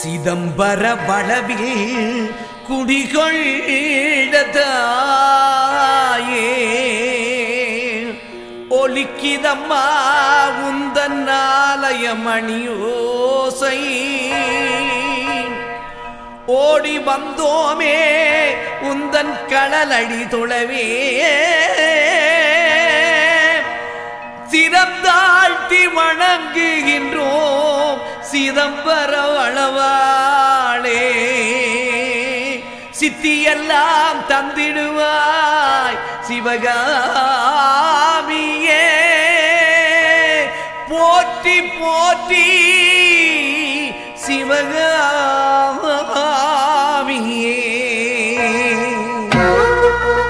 சிதம்பர வளவில் குடிகொண்ட தாயே ஒலிக்கிதம்மா உந்தன் ஆலய மணியோசை ஓடி வந்தோமே உந்தன் கடலடி தொழவே சிறந்தாழ்த்தி வணங்குகின்றோம் சிதம்பர அளவாளே சித்தியெல்லாம் தந்திடுவாய் சிவகாமியே போற்றி போற்றி சிவகாமியே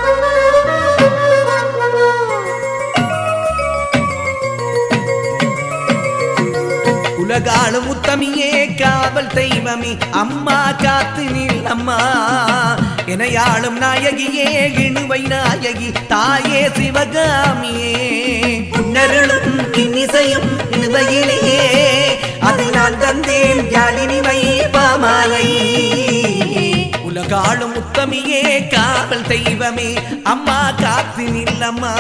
உலகாளும் உத்தமியே காவல் தெய்வமே அம்மா காத்து நில் அம்மா எனையாளும் நாயகியே இணுவை நாயகி தாயே சிவகாமியே உன்னருளும் இன்னிசையும் இழுவையிலே அதை நான் தந்தேன் யாழினி வைபமாலை உலகாளும் உத்தமியே காவல் தெய்வமே அம்மா காத்து நில் அம்மா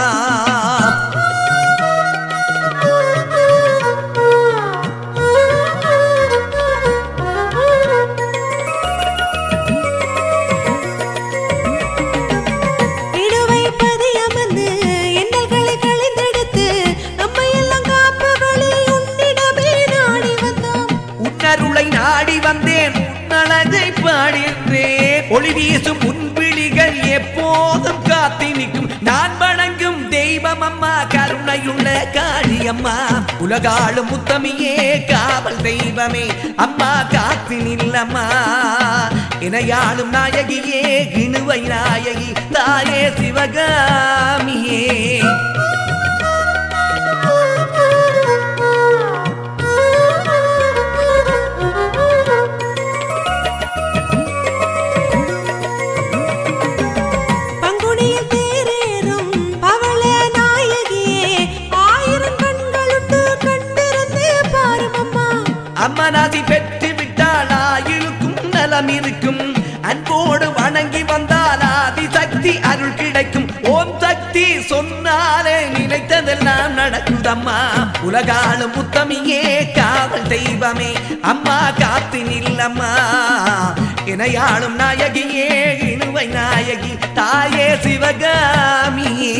இடுவை பதியமர்ந்து எண்ணல்களை களைந்தெடுத்து நம்மை எல்லாம் காப்பவளே உன்னிடமே நாடி வந்தோம் உன்னருளை நாடி வந்தேன் உன்னழகை பாடின்றேன் ஒளி வீசும் உன்பிழிகள் எப்போதும் காத்தி நிற்கும் நான் வணங்கும் தெய்வம் அம்மா கருணையுள்ள காளியம்மா உலகாளும் முத்தமியே காவல் தெய்வமே அம்மா காத்து நில்லம்மா இணையாளும் நாயகியே இணுவை நாயகி தாயே சிவகாமியே பங்குனியில் தேரேறும் பவள நாயகியே ஆயிரம் கண்களுண்டு கண்டிருந்து பாரும் அம்மா அம்மனாதி பெற்று விட்டால் ஆயுளுக்கும் நலம் இருக்கும் அன்போடு வணங்கி வந்தால் ஆதி சக்தி அருள் கிடைக்கும் ஓம் சக்தி சொன்னாலே நினைத்ததெல்லாம் நடக்குதம்மா உலகாளும் முத்தமியே காவல் தெய்வமே அம்மா காத்து நில்லம்மா இணையாளும் நாயகியே இணுவை நாயகி தாயே சிவகாமியே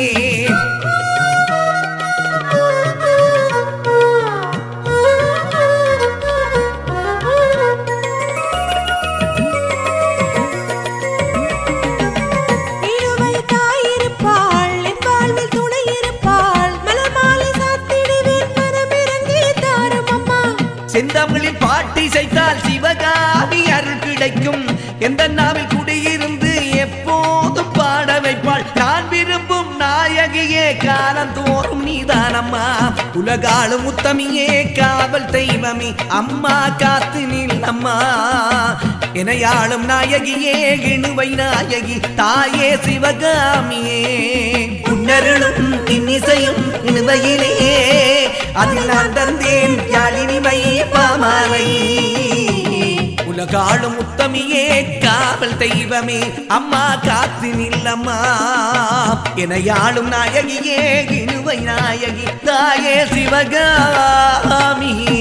இழுவை தாயிருப்பாள் என் வாழ்வில் துணை இருப்பாள் மலர் மாலை சாத்திடுவேன் மனமிறங்கி தாரும் அம்மா செந்தமிழில் பாட்டி செய்தால் சிவகாமி அருள் கிடைக்கும் எந்த நாவில் குடியிருந்து எப்போதும் பாட வைப்பாள் நான் விரும்பும் நாயகியே காலம் தோறும் நீதானம்மா உலகாளும் உத்தமியே காவல் தெய்வமே அம்மா காத்து நில்லம்மா எனையாளும் நாயகியே இணுவை நாயகி தாயே சிவகாமியே உன்னருளும் இன்னிசையும் இழுவையிலே அதில் நான் தந்தேன் யாழினி வைபமாலை உலகாளும் உத்தமியே காவல் தெய்வமே அம்மா காத்து நில்லம்மா எனையாளும் நாயகியே இணுவை நாயகி தாயே சிவகாமியே